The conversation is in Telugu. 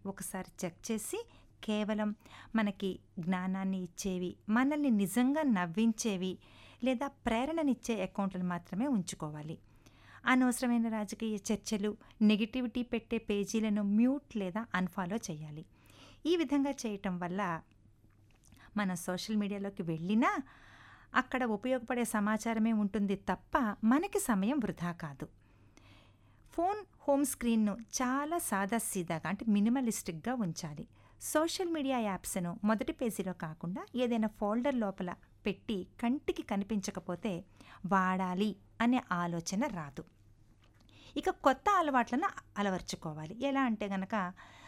ఒకసారి చెక్ చేసి కేవలం మనకి జ్ఞానాన్ని ఇచ్చేవి మనల్ని నిజంగా నవ్వించేవి లేదా ప్రేరణనిచ్చే అకౌంట్లను మాత్రమే ఉంచుకోవాలి అనవసరమైన రాజకీయ చర్చలు నెగిటివిటీ పెట్టే పేజీలను మ్యూట్ లేదా అన్ఫాలో చేయాలి ఈ విధంగా చేయటం వల్ల మన సోషల్ మీడియాలోకి వెళ్ళినా అక్కడ ఉపయోగపడే సమాచారమే ఉంటుంది తప్ప మనకి సమయం వృధా కాదు ఫోన్ హోమ్ స్క్రీన్ను చాలా సాదాసీదాగా అంటే మినిమలిస్టిక్గా ఉంచాలి సోషల్ మీడియా యాప్స్ను మొదటి పేజీలో కాకుండా ఏదైనా ఫోల్డర్ లోపల పెట్టి కంటికి కనిపించకపోతే వాడాలి అనే ఆలోచన రాదు ఇక కొత్త అలవాట్లను అలవర్చుకోవాలి ఎలా అంటే గనక